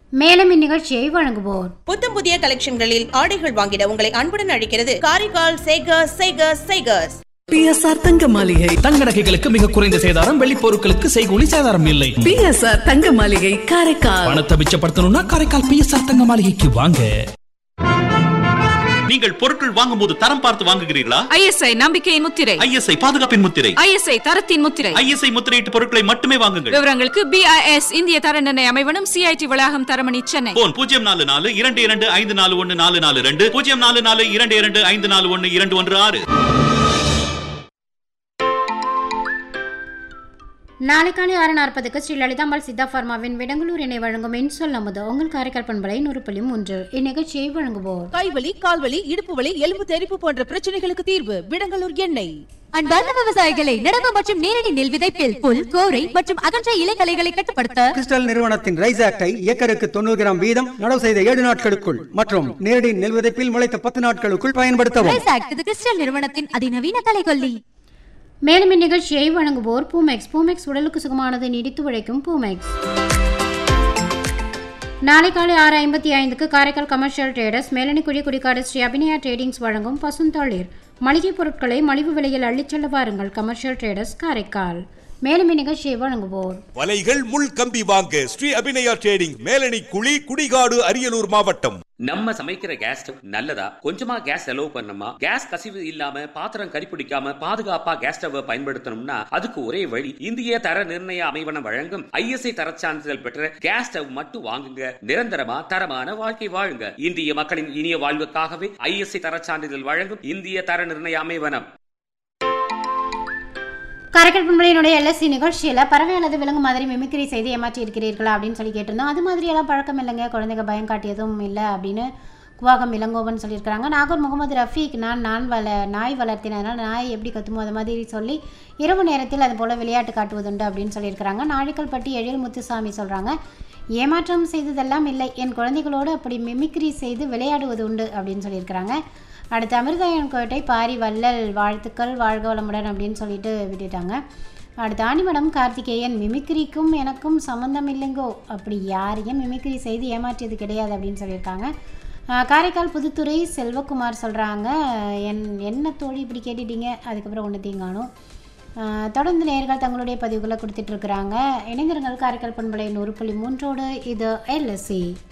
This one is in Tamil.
மேலும் இந்நிகழ்ச்சியை வழங்குவோர் புத்தம் புதிய கலெக்ஷன்களில் ஆடைகள் வாங்கிட உங்களை அன்புடன் அழைக்கிறது காரைக்கால் சேகர்ஸ் சேகர்ஸ் சேகர்ஸ் பிஎஸ்ஆர் தங்க மாளிகை தங்க நகைகளுக்கு மிக குறைந்த சேதாரம் வெள்ளி பொருட்களுக்கு செய்கூலி சேதாரம் இல்லை பிஎஸ்ஆர் தங்க மாளிகை காரைக்கால் பணத்தை மிச்சப்படுத்தணும்னா காரைக்கால் பிஎஸ்ஆர் தங்க மாளிகைக்கு வாங்க நீங்கள் பொருட்கள் வாங்கும்போது தரம் பார்த்து வாங்குகிறீர்களா ஐஎஸ்ஐ நம்பிக்கையின் முத்திரை ஐஎஸ்ஐ பாதுகாப்பின் முத்திரை ஐஎஸ்ஐ தரத்தின் முத்திரை ஐஎஸ்ஐ முத்திரையிட்ட பொருட்களை மட்டுமே வாங்குங்கள் விவரங்களுக்கு பிஐஎஸ் இந்திய தர நிர்ணய அமைவனம் சிஐடி வளாகம் தரமணி சென்னை போன் பூஜ்ஜியம் நாலு நாலு இரண்டு இரண்டு ஐந்து நாலு ஒன்னு நாலு நாலு ரெண்டு பூஜ்ஜியம் நாலு நாலு இரண்டு இரண்டு ஐந்து நாலு ஒன்னு இரண்டு ஒன்று ஆறு நாளை காலை ஆறு நாற்பதுக்கு ஸ்ரீ லலிதாம்பாள் சித்தா ஃபார்மாவின் விடங்களூர் இணை வழங்கும் இன்சொல் அமுது உங்கள் காரைக்கால் பண்பலை நூறு புள்ளி மூன்று இந்நிகழ்ச்சியை வழங்குவோர் கைவலி கால்வலி இடுப்பு வலி எலும்பு தெறிப்பு போன்ற பிரச்சனைகளுக்கு தீர்வு விடங்கலூர் எண்ணெய் அன்பார்ந்த விவசாயிகளை நடவு மற்றும் நேரடி நெல் விதைப்பில் புல் கோரை மற்றும் அகன்ற இலைகளைகளை கட்டுப்படுத்த கிறிஸ்டல் நிறுவனத்தின் ரைஸ் ஆக்டை ஏக்கருக்கு தொண்ணூறு கிராம் வீதம் நடவு செய்த ஏழு நாட்களுக்குள் மற்றும் நேரடி நெல் விதைப்பில் முளைத்த பத்து நாட்களுக்குள் பயன்படுத்தவும் ரைஸ் ஆக்ட் இது கிறிஸ்டல் நிறுவனத்தின் அதிநவீன கலைகொல்லி மேலும் இந்நிகழ்ச்சியை வழங்குவோர் பூமெக்ஸ் பூமெக்ஸ் உடலுக்கு சுகமானது நீடித்து உழைக்கும் பூமெக்ஸ் நாளை காலை ஆறு ஐம்பத்தி ஐந்துக்கு Karaikal commercial traders Melanikudi Kudikadu Sri Abinaya tradings வழங்கும் பசுந்தளிர் மளிகை பொருட்களை மலிவு விலையில் அள்ளிச் செல்ல வாருங்கள் கமர்ஷியல் ட்ரேடர்ஸ் காரைக்கால் மேலும் இந்நிகழ்ச்சியை வழங்குவோர் வலைகள் முள் கம்பி வாங்க ஸ்ரீ அபிநயா ட்ரேடிங் மேலணி குழி குடிகாடு அரியலூர் மாவட்டம் நம்ம சமைக்கிற கேஸ் ஸ்டவ் நல்லதா கொஞ்சமா கேஸ் செலவு பண்ணணுமா கேஸ் கசிவு இல்லாம பாத்திரம் கரிப்பிடிக்காம பாதுகாப்பா கேஸ் ஸ்டவ் பயன்படுத்தணும்னா அதுக்கு ஒரே வழி இந்திய தர நிர்ணய அமைவனம் வழங்கும் ஐஎஸ்ஐ தரச் சான்றிதழ் பெற்ற கேஸ் ஸ்டவ் மட்டும் வாங்குங்க நிரந்தரமா தரமான வாழ்க்கை வாழுங்க இந்திய மக்களின் இனிய வாழ்வுக்காகவே ஐஎஸ்ஐ தரச் சான்றிதழ் வழங்கும் இந்திய தர நிர்ணய அமைவனம் காரைக்கால் பண்பலையினுடைய எல்எஸ்சி நிகழ்ச்சியில் பறவை அல்லது விலங்கு மாதிரி மிமிக்ரி செய்து ஏமாற்றி இருக்கிறீர்களா அப்படின்னு சொல்லி கேட்டிருந்தோம் அது மாதிரியெல்லாம் பழக்கம் இல்லைங்க குழந்தைங்க பயம் காட்டியதும் இல்லை அப்படின்னு குவாகம் இளங்கோவன் சொல்லியிருக்கிறாங்க நாகூர் முகமது ரஃபீக் நான் நான் வள நாய் வளர்த்தினதுனால நாய் எப்படி கத்துமோ அது மாதிரி சொல்லி இரவு நேரத்தில் அது போல் விளையாட்டு காட்டுவதுண்டு அப்படின்னு சொல்லியிருக்கிறாங்க நாழிக்கல் பட்டி எழில் முத்துசாமி சொல்கிறாங்க ஏமாற்றம் செய்ததெல்லாம் இல்லை என் குழந்தைகளோடு அப்படி மிமிக்ரி செய்து விளையாடுவது உண்டு அப்படின்னு சொல்லியிருக்கிறாங்க அடுத்து அமிர்தயன் கோட்டை பாரி வள்ளல் வாழ்த்துக்கள் வாழ்க வளமுடன் அப்படின்னு சொல்லிட்டு விட்டுட்டாங்க அடுத்து ஆணிமடம் கார்த்திகேயன் மிமிக்ரிக்கும் எனக்கும் சம்மந்தம் இல்லைங்கோ அப்படி யாரையும் மிமிக்ரி செய்து ஏமாற்றியது கிடையாது அப்படின்னு சொல்லியிருக்காங்க ஆஹ் காரைக்கால் புதுத்துறை செல்வகுமார் சொல்கிறாங்க என் என்ன தோழி இப்படி கேட்டுட்டீங்க அதுக்கப்புறம் ஒன்று தீங்கானும் தொடர்ந்து நேர்கள் தங்களுடைய பதிவுகளை கொடுத்துட்ருக்குறாங்க இணைந்திருங்கள் காரைக்கால் பண்பலை நூறு புள்ளி மூன்றோடு இது எல்எஸ்சி